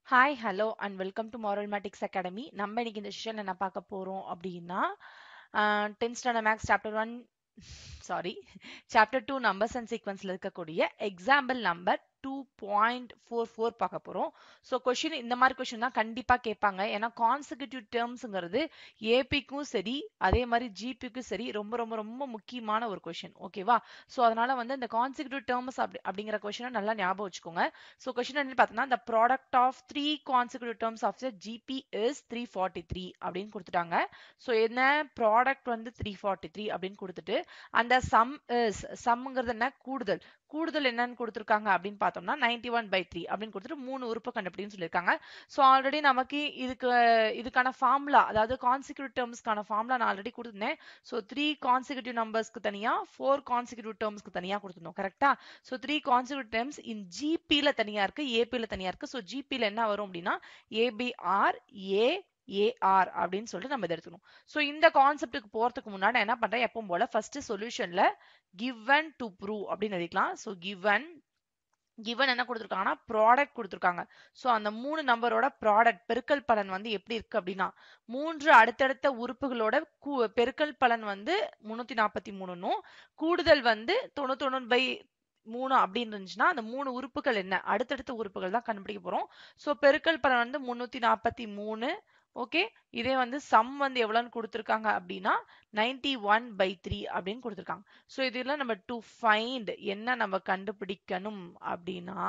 hi hello and welcome to Marvel Matics Academy நம்ம இன்னைக்கு இந்த செஷன் என்ன பார்க்க போறோம் அப்படின்னா tenth standard maths chapter one sorry chapter two numbers and சீக்வன்ஸ்ல இருக்கக்கூடிய example number two point four four பார்க்க போறோம் ஸோ கொஷின் இந்த மாதிரி கொஷின் தான் கண்டிப்பா கேட்பாங்க ஏன்னா கான்சிக்யூட்டிவ் டேர்ம்ஸுங்கிறது ஏபிக்கும் சரி அதே மாதிரி ஜிபிக்கும் சரி ரொம்ப ரொம்ப ரொம்ப முக்கியமான ஒரு கொஷின் ஓகேவா ஸோ அதனால வந்து இந்த கான்சிக்யூட்டிவ் டேர்ம்ஸ் அப்படி அப்படிங்கிற கொஷினை நல்லா ஞாபகம் வச்சுக்கோங்க ஸோ கொஷின் என்ன பார்த்தோம்னா the product of three consecutive terms of the GP is three forty three அப்படின்னு கொடுத்துட்டாங்க ஸோ என்ன ப்ராடக்ட் வந்து த்ரீ ஃபார்ட்டி த்ரீ அப்படின்னு கொடுத்துட்டு அந்த சம் இஸ் சம்ங்கிறது என்ன கூடுதல் கூடுதல் என்னன்னு கொடுத்துருக்காங்க அப்படின்னு பார்த்தோம்னா நைன்டி ஒன் பை த்ரீ அப்படின்னு கொடுத்துட்டு மூணு உறுப்பு கண்டுபிடின்னு சொல்லியிருக்காங்க ஸோ ஆல்ரெடி நமக்கு இதுக்கு இதுக்கான ஃபார்முலா அதாவது கான்சிக்யூட்டிவ் டேர்ம்ஸ்க்கான ஃபார்முலா நான் ஆல்ரெடி கொடுத்துருந்தேன் ஸோ த்ரீ கான்சிக்யூட்டிவ் நம்பர்ஸ்க்கு தனியாக ஃபோர் கான்சிக்யூட்டிவ் டேர்ம்ஸ்க்கு தனியாக கொடுத்துருந்தோம் கரெக்டா so three consecutive terms in ஜிபியில் தனியாக இருக்கு ஏபியில் தனியாக இருக்கு ஸோ ஜிபியில் என்ன வரும் அப்படின்னா ஏபிஆர் ஏ ஏஆர் அப்படின்னு சொல்லிட்டு நம்ம இதை எடுத்துக்கணும் ஸோ இந்த கான்செப்ட்டுக்கு போறதுக்கு முன்னாடி நான் என்ன பண்றேன் எப்பவும் போல ஃபர்ஸ்ட் சொல்யூஷன்ல கிவன் டு ப்ரூவ் அப்படின்னு எழுதிக்கலாம் ஸோ கிவன் கிவன் என்ன கொடுத்துருக்காங்கன்னா ப்ராடக்ட் கொடுத்துருக்காங்க ஸோ அந்த மூணு நம்பரோட ப்ராடக்ட் பெருக்கல் பலன் வந்து எப்படி இருக்கு அப்படின்னா மூன்று அடுத்தடுத்த உறுப்புகளோட கூ- பெருக்கல் பலன் வந்து முன்னூத்தி நாற்பத்தி மூணுன்னும் கூடுதல் வந்து தொண்ணூத்தொன்னு பை மூணு அப்படின்னு இருந்துச்சுன்னா அந்த மூணு உறுப்புகள் என்ன அடுத்தடுத்த உறுப்புகள் தான் கண்டுபிடிக்க போறோம் ஸோ பெருக்கல் பலன் வந்து முன்னூத்தி நாற்பத்தி மூணு ஓகே இதே வந்து சம் வந்து எவ்வளோன்னு கொடுத்துருக்காங்க அப்படின்னா நைன்டி ஒன் பை த்ரீ அப்படின்னு கொடுத்துருக்காங்க ஸோ இதுல நம்ம டு ஃபைண்ட் என்ன நம்ம கண்டுபிடிக்கணும் அப்படின்னா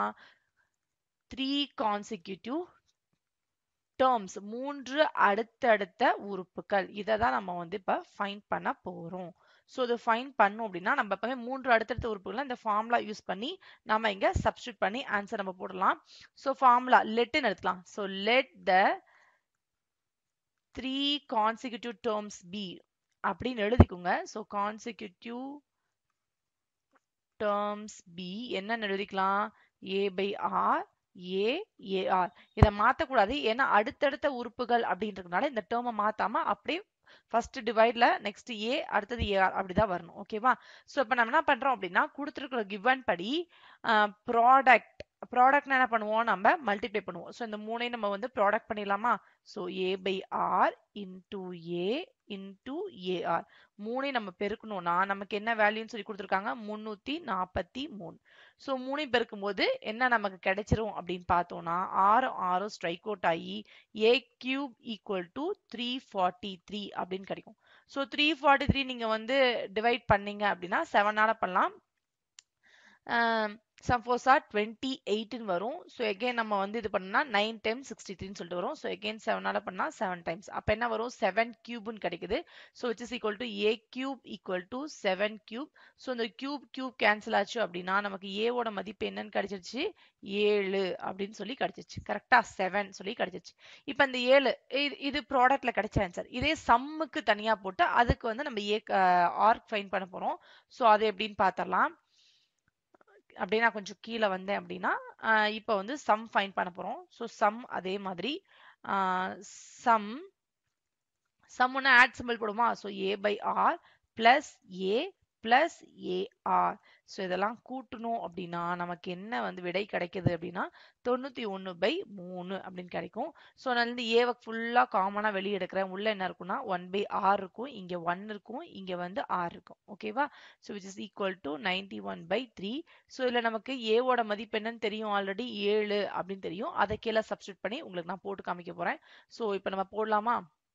த்ரீ கான்சிக்யூட்டிவ் டேர்ம்ஸ் மூன்று அடுத்தடுத்த உறுப்புகள் இதை தான் நம்ம வந்து இப்போ ஃபைண்ட் பண்ண போறோம் ஸோ இது ஃபைண்ட் பண்ணோம் அப்படின்னா நம்ம எப்பவுமே மூன்று அடுத்தடுத்த உறுப்புகளை இந்த ஃபார்முலா யூஸ் பண்ணி நம்ம இங்க சப்ஸ்டியூட் பண்ணி ஆன்சர் நம்ம போடலாம் ஸோ ஃபார்முலா லெட்டுன்னு எடுத்துக்கலாம் so let the three consecutive terms be அப்படின்னு எழுதிக்கோங்க ஸோ கான்சிக்யூட்டிவ் டேர்ம்ஸ் பி என்னன்னு எழுதிக்கலாம் a by r a ar இதை மாத்தக்கூடாது ஏன்னா அடுத்தடுத்த உறுப்புகள் அப்படின்றதுனால இந்த டேர்மை மாத்தாம அப்படியே ஃபர்ஸ்ட் டிவைட்ல நெக்ஸ்ட் ஏ அடுத்தது ஏஆர் அப்படிதான் வரணும் ஓகேவா ஸோ இப்போ நம்ம என்ன பண்றோம் அப்படின்னா கொடுத்துருக்குற கிவன் படி ப்ராடக்ட் ப்ராடக்ட்னா என்ன பண்ணுவோம் நம்ம மல்டிப்ளை பண்ணுவோம் ஸோ இந்த மூணையும் நம்ம வந்து ப்ராடக்ட் பண்ணிடலாமா so a by r into a into ar மூணையும் நம்ம பெருக்கணும்னா நமக்கு என்ன வேல்யூன்னு சொல்லி கொடுத்துருக்காங்க முன்னூத்தி நாற்பத்தி மூணு ஸோ மூணையும் பெருக்கும் போது என்ன நமக்கு கிடைச்சிரும் அப்படின்னு பார்த்தோம்னா ஆறு ஆறு ஸ்ட்ரைக் அவுட் ஆகி a cube equal to three forty three அப்படின்னு கிடைக்கும் ஸோ த்ரீ ஃபார்ட்டி த்ரீ நீங்க வந்து டிவைட் பண்ணீங்க அப்படின்னா செவனால பண்ணலாம் சப்போஸ் ஆர் டுவெண்ட்டி எயிட்னு வரும் ஸோ எகெயின் நம்ம வந்து இது பண்ணோம்னா நைன் டைம் சிக்ஸ்டி த்ரீன்னு சொல்லிட்டு வரும் ஸோ எகெயின் செவனால பண்ணால் செவன் டைம்ஸ் அப்போ என்ன வரும் செவன் கியூப்னு கிடைக்குது so which is equal to a cube equal to seven cube so இந்த கியூப் கியூப் கேன்சல் ஆச்சு அப்படின்னா நமக்கு ஏவோட மதிப்பு என்னன்னு கிடைச்சிருச்சு ஏழு அப்படின்னு சொல்லி கிடைச்சிருச்சு கரெக்டா செவன் சொல்லி கிடைச்சிருச்சு இப்போ இந்த ஏழு இது இது ப்ராடக்ட்ல கிடைச்ச ஆன்சர் இதே சம்முக்கு தனியா போட்டு அதுக்கு வந்து நம்ம ஏ ஆர்க் ஃபைன் பண்ண போறோம் ஸோ அது எப்படின்னு பார்த்தரலாம் அப்படியே நான் கொஞ்சம் கீழே வந்தேன் அப்படின்னா இப்போ வந்து சம் ஃபைன் பண்ண போறோம் ஸோ சம் அதே மாதிரி சம் சம்னா ஆட் சிம்பிள் போடுமா so a by r plus a plus ar so இதெல்லாம் கூட்டணும் அப்படின்னா நமக்கு என்ன வந்து விடை கிடைக்குது அப்படின்னா தொண்ணூத்தி ஒன்று பை மூணு அப்படின்னு கிடைக்கும் ஸோ நான் வந்து ஏவை ஃபுல்லாக காமனாக வெளியே எடுக்கிறேன் உள்ள என்ன இருக்கும்னா ஒன் பை ஆர் இருக்கும் இங்கே ஒன் இருக்கும் இங்கே வந்து ஆர் இருக்கும் ஓகேவா so which is equal to ninety one by three so இதில் நமக்கு ஏவோட மதிப்பு என்னன்னு தெரியும் ஆல்ரெடி ஏழு அப்படின்னு தெரியும் அதை கீழே சப்ஸ்டியூட் பண்ணி உங்களுக்கு நான் போட்டு காமிக்க போறேன் ஸோ இப்போ நம்ம போடலாமா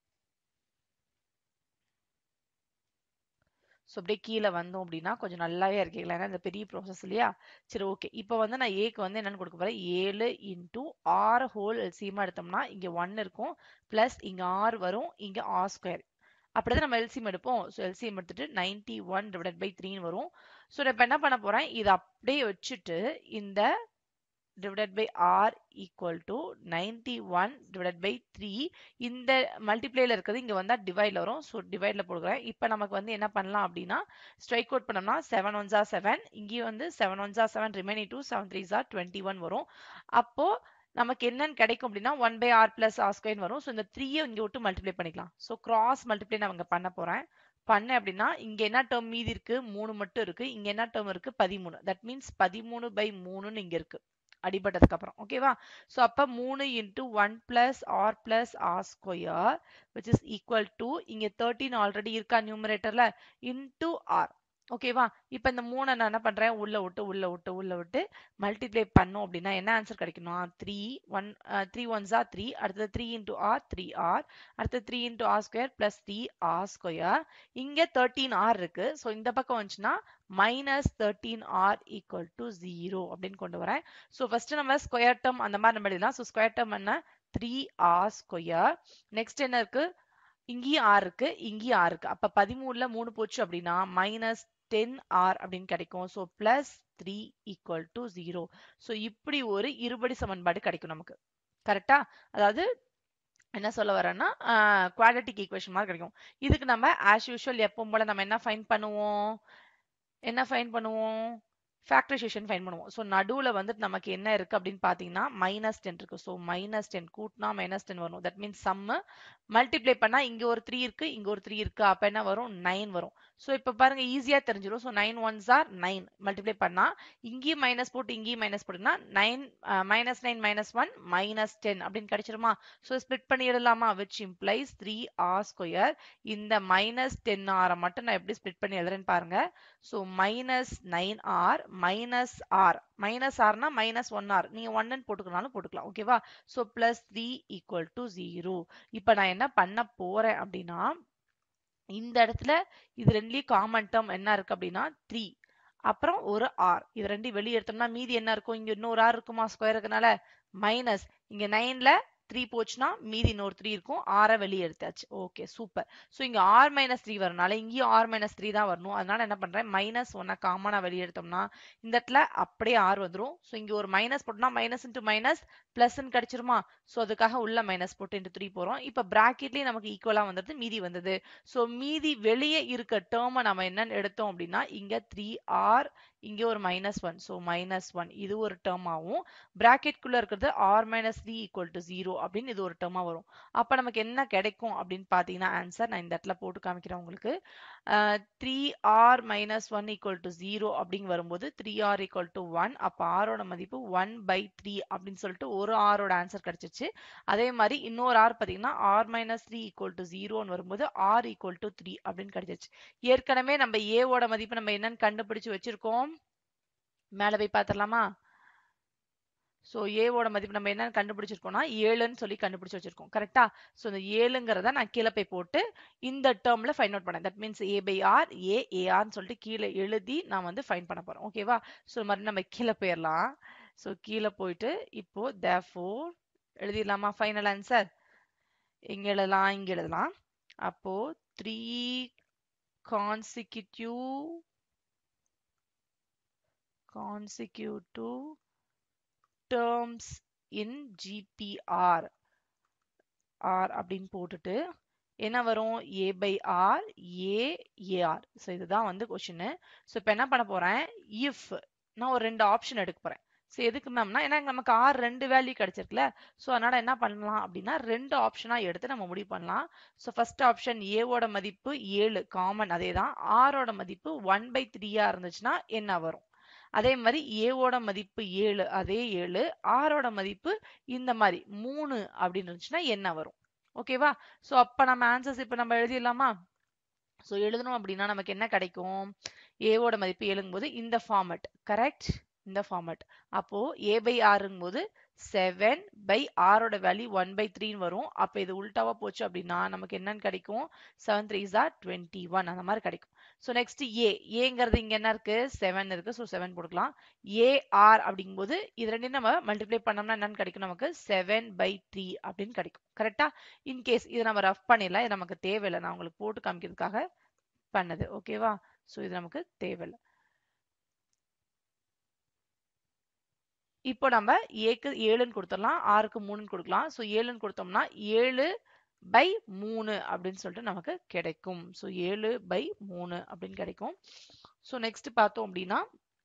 ஸோ அப்படியே கீழே வந்தோம் அப்படின்னா கொஞ்சம் நல்லாவே இருக்கீங்களா ஏன்னா இந்த பெரிய ப்ராசஸ் இல்லையா சரி ஓகே இப்போ வந்து நான் ஏக்கு வந்து என்னன்னு கொடுக்க போறேன் ஏழு இன்டூ ஆறு ஹோல் எல்சியமா எடுத்தோம்னா இங்க ஒன் இருக்கும் பிளஸ் இங்க ஆறு வரும் இங்க ஆர் ஸ்கொயர் அப்படிதான் நம்ம எல்சிஎம் எடுப்போம் ஸோ எல்சிஎம் எடுத்துட்டு நைன்டி ஒன் டிவைட் பை த்ரீன்னு வரும் ஸோ நான் இப்போ என்ன பண்ண போறேன் இதை அப்படியே வச்சுட்டு இந்த divided by r equal to 91 divided by 3 இந்த மல்டிப்ளேல இருக்கிறது இங்க வந்தா டிவைட்ல வரும் ஸோ டிவைட்ல போடுறேன் இப்போ நமக்கு வந்து என்ன பண்ணலாம் அப்படின்னா ஸ்ட்ரைக் அவுட் பண்ணோம்னா செவன் ஒன் ஜா செவன் இங்கேயும் வந்து செவன் ஒன் ஜா seven remaining two seven three ஜா டுவெண்ட்டி ஒன் வரும் அப்போ நமக்கு என்னன்னு கிடைக்கும் அப்படின்னா one by r plus r square வரும் ஸோ இந்த த்ரீயை இங்க விட்டு மல்டிப்ளை பண்ணிக்கலாம் ஸோ கிராஸ் மல்டிப்ளை நான் அங்க பண்ண போறேன் பண்ணேன் அப்படின்னா இங்க என்ன டேர்ம் மீதி இருக்கு மூணு மட்டும் இருக்கு இங்க என்ன டேர்ம் இருக்கு பதிமூணு தட் மீன்ஸ் பதிமூணு பை மூணுன்னு இங்க இருக்கு அடிபட்டதுக்கு அப்புறம் ஓகேவா ஸோ அப்போ மூணு into one plus r plus r square which is equal to இங்கே தேர்ட்டீன் ஆல்ரெடி இருக்கா நியூமரேட்டர்ல இன்ட்டு ஆர் ஓகேவா இப்போ இந்த மூணை நான் என்ன பண்றேன் உள்ள விட்டு உள்ள விட்டு உள்ள விட்டு மல்டிப்ளை பண்ணோம் அப்படின்னா என்ன ஆன்சர் கிடைக்கணும் த்ரீ ஒன் த்ரீ ஒன்ஸா த்ரீ அடுத்தது three into r three r அடுத்தது three into r square plus three r square இங்க தேர்ட்டீன் ஆர் இருக்கு ஸோ இந்த பக்கம் வந்துச்சுன்னா minus thirteen r equal to zero அப்படின்னு கொண்டு வரேன் ஸோ ஃபர்ஸ்ட் நம்ம ஸ்கொயர் டேர்ம் அந்த மாதிரி நம்ம எழுதலாம் ஸோ ஸ்கொயர் டேர்ம் என்ன த்ரீ ஆர் ஸ்கொயர் நெக்ஸ்ட் என்ன இருக்கு இங்கேயும் ஆறு இருக்கு இங்கேயும் ஆறு இருக்கு அப்ப பதிமூணுல மூணு போச்சு அப்படின்னா மைனஸ் டென் ஆர் அப்படின்னு கிடைக்கும் so plus three equal to zero so இப்படி ஒரு இருபடி சமன்பாடு கிடைக்கும் நமக்கு கரெக்டா அதாவது என்ன சொல்ல வரேன்னா குவாட்ரட்டிக் ஈக்குவேஷன் மாதிரி கிடைக்கும் இதுக்கு நம்ம ஆஸ் யூஷுவல் எப்பவும் போல நம்ம என்ன ஃபைன் பண்ணுவோம் என்ன ஃபைன் பண்ணுவோம் ஃபேக்டரைசேஷன் ஃபைன் பண்ணுவோம் ஸோ நடுவில் வந்துட்டு நமக்கு என்ன இருக்கு அப்படின்னு பார்த்தீங்கன்னா மைனஸ் டென் இருக்கு ஸோ மைனஸ் டென் கூட்டினா மைனஸ் டென் வரும் தட் மீன்ஸ் சம்மு மல்டிப்ளை பண்ணா இங்க ஒரு த்ரீ இருக்கு இங்க ஒரு த்ரீ இருக்கு அப்ப என்ன வரும் நைன் வரும் ஸோ இப்போ பாருங்க ஈஸியா தெரிஞ்சிடும் so nine ones r nine multiply பண்ணா இங்கேயும் மைனஸ் போட்டு இங்கேயும் மைனஸ் போட்டுனா nine minus nine minus one minus ten அப்படின்னு கிடைச்சிருமா ஸோ ஸ்பிளிட் பண்ணி எழுதலாமா which implies three r square இந்த மைனஸ் டென் ஆரை மட்டும் நான் எப்படி ஸ்பிளிட் பண்ணி எழுதுறேன்னு பாருங்க so minus nine r minus r minus ஆர்னா மைனஸ் ஒன் ஆர் நீங்க ஒன்னு போட்டுக்கனாலும் போட்டுக்கலாம் ஓகேவா so plus three equal to zero இப்போ நான் என்ன பண்ண போறேன் அப்படின்னா இந்த இடத்துல இது ரெண்டுலயும் காமன் டேர்ம் என்ன இருக்கு அப்படின்னா த்ரீ அப்புறம் ஒரு ஆர் இது ரெண்டையும் வெளியே எடுத்தோம்னா மீதி என்ன இருக்கும் இங்க இன்னொரு ஆர் இருக்குமா ஸ்கொயர் இருக்கனால மைனஸ் இங்க நைன்ல த்ரீ போச்சுன்னா மீதி இன்னொரு த்ரீ இருக்கும் ஆரை வெளியே எடுத்தாச்சு ஓகே சூப்பர் ஸோ இங்க ஆர் மைனஸ் த்ரீ வரனால இங்கேயும் ஆர் மைனஸ் த்ரீ தான் வரணும் அதனால என்ன பண்றேன் மைனஸ் ஒன்னை காமனா வெளியே எடுத்தோம்னா இந்த இடத்துல அப்படியே ஆர் வந்துடும் ஸோ இங்க ஒரு மைனஸ் போட்டோம்னா மைனஸ் இன்ட்டு மைனஸ் பிளஸ்ன்னு கிடைச்சிருமா ஸோ அதுக்காக உள்ள மைனஸ் போட்டு இன்ட்டு த்ரீ போறோம் இப்போ பிராக்கெட்லயே நமக்கு ஈக்குவலா வந்தது மீதி வந்தது ஸோ மீதி வெளியே இருக்க டேர்மை நம்ம என்னன்னு எடுத்தோம் அப்படின்னா இங்க த்ரீ ஆர் இங்க ஒரு minus one so minus one இது ஒரு டேர்ம் ஆகும் பிராக்கெட்குள்ள இருக்கிறது r minus three equal to zero அப்படின்னு இது ஒரு டேர்மா வரும் அப்ப நமக்கு என்ன கிடைக்கும் அப்படின்னு பாத்தீங்கன்னா ஆன்சர் நான் இந்த இடத்துல போட்டு காமிக்கிறேன் உங்களுக்கு three r minus one equal to zero அப்படின்னு வரும்போது three r equal to one அப்ப ஆரோட மதிப்பு ஒன் பை த்ரீ அப்படின்னு சொல்லிட்டு ஒரு ஆரோட ஆன்சர் கிடைச்சிச்சு அதே மாதிரி இன்னொரு ஆர் பாத்தீங்கன்னா r minus three equal to ஜீரோன்னு வரும்போது ஆர் ஈக்குவல் டு த்ரீ அப்படின்னு கிடைச்சிச்சு ஏற்கனவே நம்ம ஏவோட மதிப்பு நம்ம என்னன்னு கண்டுபிடிச்சு வச்சிருக்கோம் மேல போய் பார்த்துடலாமா ஸோ ஏவோட மதிப்பு நம்ம என்னன்னு கண்டுபிடிச்சிருக்கோம்னா ஏழுன்னு சொல்லி கண்டுபிடிச்சு வச்சிருக்கோம் கரெக்டா ஸோ இந்த ஏழுங்கிறத நான் கீழே போய் போட்டு இந்த டேர்ம்ல ஃபைண்ட் அவுட் பண்ணேன் that means a by r a ஏஆர்னு சொல்லிட்டு கீழே எழுதி நான் வந்து ஃபைன் பண்ண போறேன் ஓகேவா ஸோ மாதிரி நம்ம கீழே போயிடலாம் ஸோ கீழே போயிட்டு இப்போ தேஃபோர் எழுதிடலாமா ஃபைனல் ஆன்சர் இங்க எழுதலாம் இங்க எழுதலாம் அப்போ three consecutive consecutive terms in GPR R அப்படின்னு போட்டுட்டு என்ன வரும் a by r a ar so இதுதான் வந்து கொஷின் ஸோ இப்போ என்ன பண்ண போறேன் இஃப் நான் ஒரு ரெண்டு ஆப்ஷன் எடுக்க போறேன் ஸோ எதுக்கு மேம்னா ஏன்னா நமக்கு ஆர் ரெண்டு வேல்யூ கிடைச்சிருக்குல்ல ஸோ அதனால என்ன பண்ணலாம் அப்படின்னா ரெண்டு ஆப்ஷனா எடுத்து நம்ம முடிவு பண்ணலாம் ஸோ ஃபர்ஸ்ட் ஆப்ஷன் ஏவோட மதிப்பு ஏழு காமன் அதே தான் ஆரோட மதிப்பு ஒன் பை த்ரீயா இருந்துச்சுன்னா என்ன வரும் அதே மாதிரி ஏவோட மதிப்பு ஏழு அதே ஏழு ஆரோட மதிப்பு இந்த மாதிரி மூணு அப்படின்னு இருந்துச்சுன்னா என்ன வரும் ஓகேவா ஸோ அப்ப நம்ம ஆன்சர்ஸ் இப்ப நம்ம எழுதிடலாமா ஸோ எழுதணும் அப்படின்னா நமக்கு என்ன கிடைக்கும் ஏவோட மதிப்பு எழுங்கும் போது இந்த ஃபார்மட் கரெக்ட் இந்த ஃபார்மட் அப்போ ஏ பை ஆறுங்கும் போது செவன் பை ஆரோட வேல்யூ ஒன் பை த்ரீன்னு வரும் அப்போ இது உல்டாவா போச்சு அப்படின்னா நமக்கு என்னன்னு கிடைக்கும் செவன் த்ரீ ஜா டுவெண்ட்டி ஒன் அந்த மாதிரி கிடைக்கும் ஸோ நெக்ஸ்ட் ஏ ஏங்கிறது இங்க என்ன இருக்கு செவன் இருக்கு ஸோ செவன் போட்டுக்கலாம் ஏ ஆர் அப்படிங்கும்போது இது ரெண்டையும் நம்ம மல்டிப்ளை பண்ணோம்னா என்னன்னு கிடைக்கும் நமக்கு செவன் பை த்ரீ அப்படின்னு கிடைக்கும் கரெக்டா இன்கேஸ் இதை நம்ம ரஃப் பண்ணிடலாம் இது நமக்கு தேவையில்லை நான் உங்களுக்கு போட்டு காமிக்கிறதுக்காக பண்ணது ஓகேவா ஸோ இது நமக்கு தேவையில்லை இப்போ நம்ம ஏக்கு ஏழுன்னு கொடுத்துடலாம் ஆறுக்கு மூணுன்னு கொடுக்கலாம் ஸோ ஏழுன்னு கொடுத்தோம்னா ஏழு பை மூணு அப்படின்னு சொல்லிட்டு நமக்கு கிடைக்கும் ஸோ ஏழு பை மூணு அப்படின்னு கிடைக்கும் ஸோ நெக்ஸ்ட் பார்த்தோம் அப்படின்னா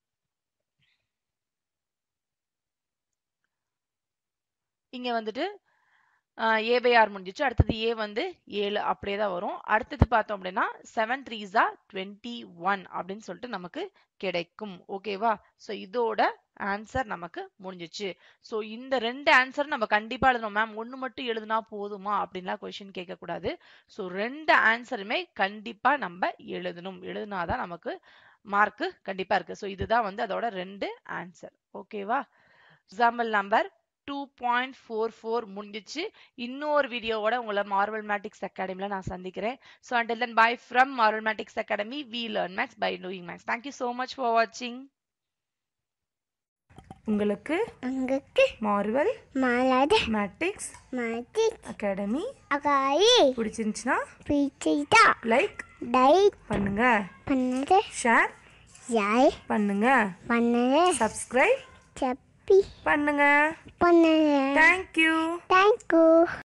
இங்க வந்துட்டு ஏ பை ஆர் முடிஞ்சிச்சு அடுத்தது ஏ வந்து ஏழு அப்படியே தான் வரும் அடுத்தது பார்த்தோம் அப்படின்னா செவன் த்ரீஸா டுவெண்ட்டி ஒன் அப்படின்னு சொல்லிட்டு நமக்கு கிடைக்கும் ஓகேவா ஸோ இதோட ஆன்சர் நமக்கு முடிஞ்சிச்சு ஸோ இந்த ரெண்டு ஆன்சர் நம்ம கண்டிப்பா எழுதணும் மேம் ஒன்று மட்டும் எழுதுனா போதுமா அப்படின்லாம் கொஸ்டின் கேட்கக்கூடாது ஸோ ரெண்டு ஆன்சருமே கண்டிப்பா நம்ம எழுதணும் எழுதுனாதான் நமக்கு மார்க்கு கண்டிப்பா இருக்கு ஸோ இதுதான் வந்து அதோட ரெண்டு ஆன்சர் ஓகேவா example number two point four four முடிஞ்சிச்சு இன்னொரு வீடியோவோட உங்களை மார்வல் மேட்டிக்ஸ் அகாடமியில் நான் சந்திக்கிறேன் so until then bye from Marvel Matics Academy we learn maths by doing maths thank you so much for வாட்சிங் உங்களுக்கு உங்களுக்கு மார்வல் மாலாத மேட்டிக்ஸ் மாட்டி அகாடமி அகாயி பிடிச்சிருந்துச்சுன்னா பிடிச்சா லைக் லைக் பண்ணுங்க பண்ணது ஷேர் யாய் பண்ணுங்க பண்ணது சப்ஸ்கிரைப் செப்பி பண்ணுங்க பண்ணது தேங்க்யூ தேங்க்யூ